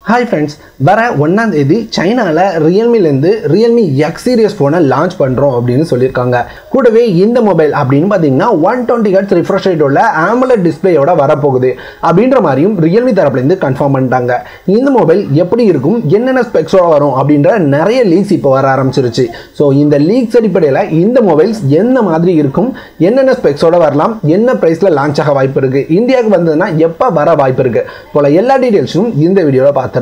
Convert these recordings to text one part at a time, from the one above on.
hi friends வர ஒன்றாம் தேதி சைனாவில் ரியல்மிலேருந்து ரியல்மி எக்ஸ் சீரியஸ் ஃபோனை லான்ச் பண்ணுறோம் அப்படின்னு சொல்லியிருக்காங்க கூடவே இந்த மொபைல் அப்படின்னு பார்த்தீங்கன்னா ஒன் டுவெண்ட்டி ஹர்ட்ஸ் ரிஃப்ரெஷ் ரேட்டோட ஆம்புலட் டிஸ்பிளேயோட வரப்போகுது அப்படின்ற மாதிரியும் ரியல்மி தரப்புலேருந்து கன்ஃபார்ம் பண்ணிட்டாங்க இந்த மொபைல் எப்படி இருக்கும் என்னென்ன ஸ்பெக்ஸோட வரும் அப்படின்ற நிறைய லீக்ஸ் இப்போ வர ஆரம்பிச்சிருச்சு ஸோ இந்த லீக்ஸ் அடிப்படையில் இந்த மொபைல்ஸ் எந்த மாதிரி இருக்கும் என்னென்ன ஸ்பெக்ஸோட வரலாம் என்ன ப்ரைஸில் லான்ச் ஆக வாய்ப்பு இருக்குது இந்தியாவுக்கு வந்ததுன்னா எப்போ வர வாய்ப்பு இருக்குது போல எல்லா டீட்டெயில்ஸும் இந்த வீடியோவில் பார்த்துடலாம்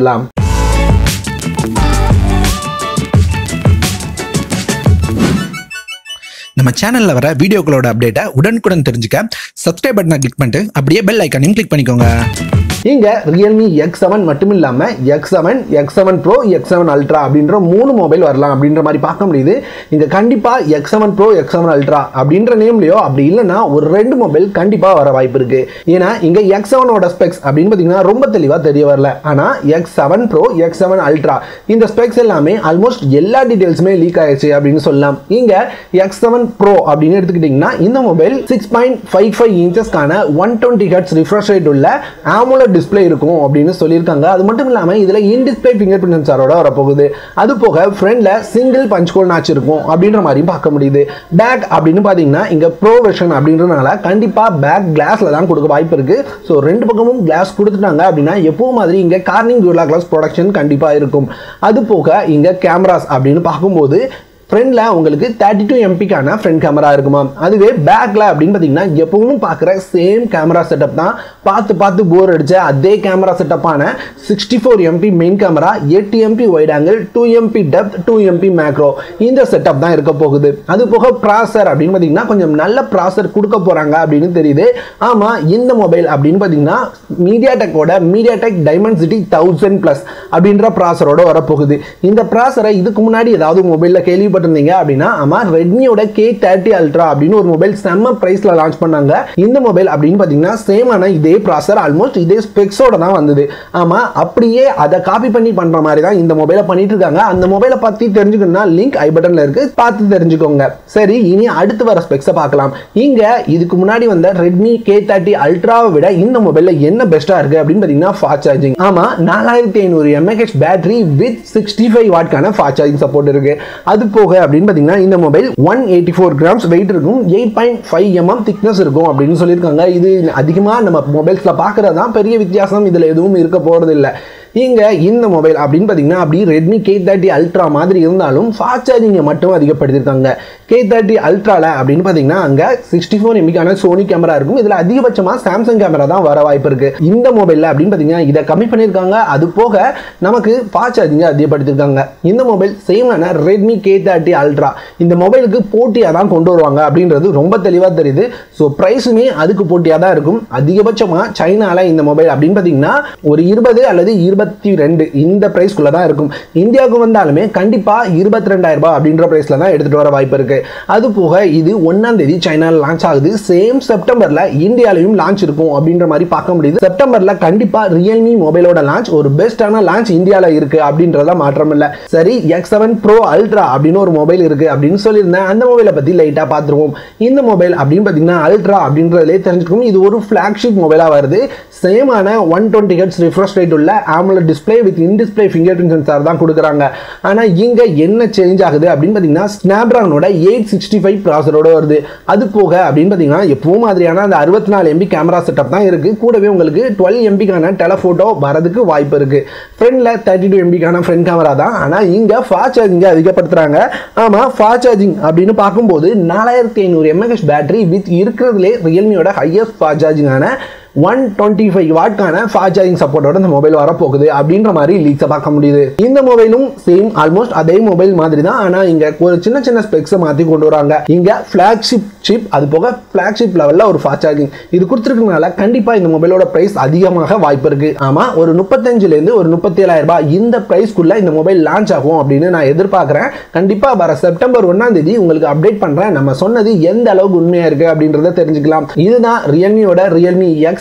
நம்ம சேனல்ல வர வீடியோக்களோட அப்டேட்டை உடனுக்குடன் தெரிஞ்சுக்க சப்ஸ்கிரைப் பட்டனை கிளிக் பண்ணிட்டு அப்படியே பெல் ஐக்கானையும் கிளிக் பண்ணிக்கோங்க இங்கே ரியல்மி எக்ஸ் செவன் மட்டும் இல்லாமல் X seven X seven pro X seven ultra அப்படின்ற மூணு மொபைல் வரலாம் அப்படின்ற மாதிரி பார்க்க முடியுது இங்கே கண்டிப்பாக X seven pro X seven ultra அப்படின்ற நேம்லையோ அப்படி இல்லைன்னா ஒரு ரெண்டு மொபைல் கண்டிப்பாக வர வாய்ப்பு இருக்கு ஏன்னா இங்கே எக்ஸ் செவனோட ஸ்பெக்ஸ் அப்படின்னு பார்த்தீங்கன்னா ரொம்ப தெளிவாக தெரிய வரல ஆனால் X seven pro X seven ultra இந்த ஸ்பெக்ஸ் எல்லாமே ஆல்மோஸ்ட் எல்லா டீட்டெயில்ஸுமே லீக் ஆயிடுச்சு அப்படின்னு சொல்லலாம் இங்கே எக்ஸ் செவன் ப்ரோ அப்படின்னு எடுத்துக்கிட்டிங்கன்னா இந்த mobile six point five five இன்ச்சஸ்க்கான one twenty hertz refresh rate உள்ள ஆமுலர் டிஸ்பிளே இருக்கும் அப்படின்னு சொல்லியிருக்காங்க அது மட்டும் இல்லாமல் இதில் இன் டிஸ்பிளே ஃபிங்கர் பிரிண்ட் சென்சாரோட வரப்போகுது அது போக ஃப்ரண்டில் சிங்கிள் பஞ்ச் கோல் நாச் இருக்கும் அப்படின்ற மாதிரியும் பார்க்க முடியுது பேக் அப்படின்னு பார்த்தீங்கன்னா இங்கே ப்ரோ வெர்ஷன் அப்படின்றனால கண்டிப்பாக பேக் கிளாஸில் தான் கொடுக்க வாய்ப்பு இருக்குது ஸோ ரெண்டு பக்கமும் கிளாஸ் கொடுத்துட்டாங்க அப்படின்னா எப்பவும் மாதிரி இங்கே கார்னிங் ஜூலா கிளாஸ் ப்ரொடக்ஷன் கண்டிப்பாக இருக்கும் அது போக இங்கே கேமராஸ் அப்படின்னு பார்க்கும்போது ஃப்ரண்டில் உங்களுக்கு தேர்ட்டி டூ எம்பிக்கான ஃப்ரண்ட் கேமரா இருக்குமா அதுவே பேக்கில் அப்படின்னு பார்த்தீங்கன்னா எப்பவும் பார்க்குற சேம் கேமரா செட்டப் தான் பார்த்து பார்த்து போர் அடிச்ச அதே கேமரா செட்டப்பான sixty four MP main camera எட்டு MP wide angle two MP depth two MP macro இந்த செட்டப் தான் இருக்க போகுது அது போக ப்ராசர் அப்படின்னு பார்த்தீங்கன்னா கொஞ்சம் நல்ல ப்ராசர் கொடுக்க போகிறாங்க அப்படின்னு தெரியுது ஆமாம் இந்த மொபைல் அப்படின்னு பார்த்தீங்கன்னா மீடியா டெக்கோட MediaTek Dimensity thousand plus அப்படின்ற ப்ராசரோட வரப்போகுது இந்த ப்ராசரை இதுக்கு முன்னாடி ஏதாவது மொபைலில் கேள்விப்பட்டிருந்தீங்க அப்படின்னா ஆமாம் ரெட்மியோட கே தேர்ட்டி அல்ட்ரா அப்படின்னு ஒரு மொபைல் செம்ம ப்ரைஸில் லான்ச் பண்ணாங்க இந்த மொபைல் அப்படின்னு பார்த்தீங்கன்னா சேமான இதே ப்ராசர் ஆல்மோஸ்ட் இதே ஸ்பெக்ஸோட தான் வந்தது ஆமாம் அப்படியே அதை காப்பி பண்ணி பண்ணுற மாதிரி தான் இந்த மொபைலை பண்ணிட்டு இருக்காங்க அந்த மொபைலை பற்றி தெரிஞ்சுக்கணும்னா லிங்க் ஐ பட்டனில் இருக்கு பார்த்து தெரிஞ்சுக்கோங்க சரி இனி அடுத்து வர ஸ்பெக்ஸை பார்க்கலாம் இங்கே இதுக்கு முன்னாடி வந்த ரெட்மி கே தேர்ட்டி அல்ட்ராவை விட இந்த மொபைலில் என்ன பெஸ்ட்டாக இருக்குது அப்படின்னு பார்த்தீங்கன்னா ஃபாஸ்ட் சார்ஜிங் ஆமாம் நாலாயிரத்தி ஐநூறு mAh battery with sixty five வாட்கான ஃபாஸ்ட் சார்ஜிங் சப்போர்ட் இருக்கு அது போக அப்படின்னு பார்த்தீங்கன்னா இந்த mobile one eighty four grams weight இருக்கும் eight point five mm thickness இருக்கும் அப்படின்னு சொல்லியிருக்காங்க இது அதிகமாக நம்ம மொபைல்ஸில் பார்க்குறது தான் பெரிய வித்தியாசம் இதில் எதுவும் இருக்க போகிறது இல்லை இங்கே இந்த மொபைல் அப்படின்னு பார்த்தீங்கன்னா அப்படி ரெட்மி கே தேர்ட்டி அல்ட்ரா மாதிரி இருந்தாலும் ஃபாஸ்ட் சார்ஜிங்கை மட்டும் அதிகப்படுத்தியிருக்காங்க கே தேர்ட்டி அல்ட்ராவில் அப்படின்னு பார்த்தீங்கன்னா அங்கே சிக்ஸ்டி ஃபோர் எம்பிக்கான சோனி கேமரா இருக்கும் இதில் அதிகபட்சமாக சாம்சங் கேமரா தான் வர வாய்ப்பு இருக்குது இந்த மொபைலில் அப்படின்னு பார்த்தீங்கன்னா இதை கம்மி பண்ணியிருக்காங்க அது போக நமக்கு ஃபாஸ்ட் சார்ஜிங்கை அதிகப்படுத்தியிருக்காங்க இந்த மொபைல் சேமான ரெட்மி கே தேர்ட்டி அல்ட்ரா இந்த மொபைலுக்கு போட்டியாக தான் கொண்டு வருவாங்க அப்படின்றது ரொம்ப தெளிவாக தெரியுது ஸோ ப்ரைஸுமே அதுக்கு போட்டியாக தான் இருக்கும் அதிகபட்சமாக சைனாவில் இந்த மொபைல் அப்படின்னு பார்த்தீங்கன்னா ஒரு இருபது அல்லது இருபத்தி ரெண்டு இந்த ப்ரைஸ்க்குள்ளே தான் இருக்கும் இந்தியாவுக்கு வந்தாலுமே கண்டிப்பாக இருபத்தி ரெண்டாயிரம் ரூபாய் அப்படின்ற ப்ரைஸில் தான் எடுத்துகிட்டு வர வாய்ப்பு இருக்குது அது போக இது ஒன்றாம் தேதி சைனாவில் லான்ச் ஆகுது சேம் செப்டம்பரில் இந்தியாலையும் லான்ச் இருக்கும் அப்படின்ற மாதிரி பார்க்க முடியுது செப்டம்பரில் கண்டிப்பாக ரியல்மி மொபைலோட லான்ச் ஒரு பெஸ்ட்டான லான்ச் இந்தியாவில் இருக்கு அப்படின்றத மாற்றம் இல்லை சரி எக்ஸ் செவன் ப்ரோ அல்ட்ரா அப்படின்னு ஒரு மொபைல் இருக்கு அப்படின்னு சொல்லியிருந்தேன் அந்த மொபைலை பற்றி லைட்டாக பார்த்துருவோம் இந்த மொபைல் அப்படின்னு பார்த்தீங்கன்னா அல்ட்ரா அப்படின்றதுலே தெரிஞ்சுக்கணும் இது ஒரு ஃப்ளாக்ஷிப் மொபைலாக வருது சேமான one twenty hertz refresh rate உள்ள AMOLED display with in display fingerprint sensor தான் கொடுக்குறாங்க ஆனால் இங்கே என்ன சேஞ்ச் ஆகுது அப்படின்னு பார்த்தீங்கன்னா ஸ்னாப்ட்ராகனோட எயிட் சிக்ஸ்டி ஃபைவ் ப்ராசரோட வருது அது போக அப்படின்னு பார்த்தீங்கன்னா எப்பவும் மாதிரியான அந்த அறுபத்தி நாலு எம்பி கேமரா செட்டப் தான் இருக்குது கூடவே உங்களுக்கு டுவெல் எம்பிக்கான டெலஃபோட்டோ வரதுக்கு வாய்ப்பு இருக்குது ஃப்ரண்டில் தேர்ட்டி டூ எம்பிக்கான ஃப்ரண்ட் கேமரா தான் ஆனால் இங்கே ஃபாஸ்ட் சார்ஜிங்கை அதிகப்படுத்துகிறாங்க ஆமாம் ஃபாஸ்ட் சார்ஜிங் அப்படின்னு பார்க்கும்போது நாலாயிரத்தி ஐநூறு எம்ஏஹெச் பேட்டரி வித் இருக்கிறதுலே ரியல்மியோட ஹையஸ்ட் ஃபாஸ்ட் சார்ஜிங்கான ஒன் டுவெண்ட்டி ஃபைவ் வாட்கான ஃபாஸ்ட் சார்ஜிங் சப்போர்ட்டோட இந்த மொபைல் வரப்போகுது அப்படின்ற மாதிரி லீக்ஸை பார்க்க முடியுது இந்த மொபைலும் சேம் ஆல்மோஸ்ட் அதே மொபைல் மாதிரி தான் ஆனால் இங்கே ஒரு சின்ன சின்ன ஸ்பெக்ஸை மாற்றி கொண்டு வராங்க இங்கே ஃப்ளாக்ஷிப் சிப் அது போக ஃப்ளாக்ஷிப் லெவலில் ஒரு ஃபாஸ்ட் சார்ஜிங் இது கொடுத்துருக்கனால கண்டிப்பாக இந்த மொபைலோட ப்ரைஸ் அதிகமாக வாய்ப்பு இருக்கு ஆமாம் ஒரு முப்பத்தஞ்சுலேருந்து ஒரு முப்பத்தி ஏழாயிரம் ரூபாய் இந்த ப்ரைஸ்க்குள்ள இந்த மொபைல் லான்ச் ஆகும் அப்படின்னு நான் எதிர்பார்க்குறேன் கண்டிப்பாக வர செப்டம்பர் ஒன்றாம் தேதி உங்களுக்கு அப்டேட் பண்ணுறேன் நம்ம சொன்னது எந்த அளவுக்கு உண்மையாக இருக்குது அப்படின்றத தெரிஞ்சுக்கலாம் இதுதான் ரியல்மியோட Realme X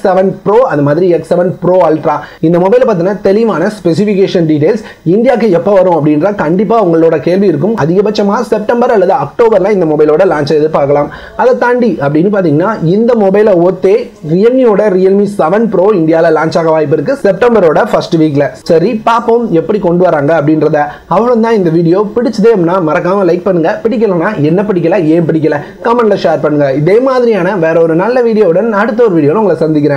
X seven pro அது மாதிரி எக்ஸ் செவன் ப்ரோ அல்ட்ரா இந்த மொபைலை பார்த்தீங்கன்னா தெளிவான ஸ்பெசிஃபிகேஷன் டீடைல்ஸ் இந்தியாவுக்கு எப்போ வரும் அப்படின்ற கண்டிப்பாக உங்களோட கேள்வி இருக்கும் அதிகபட்சமாக செப்டம்பர் அல்லது அக்டோபரில் இந்த மொபைலோட லான்ச் எதிர்பார்க்கலாம் அதை தாண்டி அப்படின்னு பார்த்தீங்கன்னா இந்த மொபைலை ஒத்தே ரியல்மியோட ரியல்மி செவன் ப்ரோ இந்தியாவில் லான்ச் ஆக வாய்ப்பு இருக்கு செப்டம்பரோட ஃபர்ஸ்ட் வீக்ல சரி பார்ப்போம் எப்படி கொண்டு வராங்க அப்படின்றத அவ்வளோதான் இந்த வீடியோ பிடிச்சதே அப்படின்னா மறக்காம லைக் பண்ணுங்க பிடிக்கலனா என்ன பிடிக்கல ஏன் பிடிக்கல கமெண்ட்ல ஷேர் பண்ணுங்க இதே மாதிரியான வேற ஒரு நல்ல வீடியோவுடன் அடுத்த ஒரு வீடியோவில் உங்களை சந்திக்கிறேன்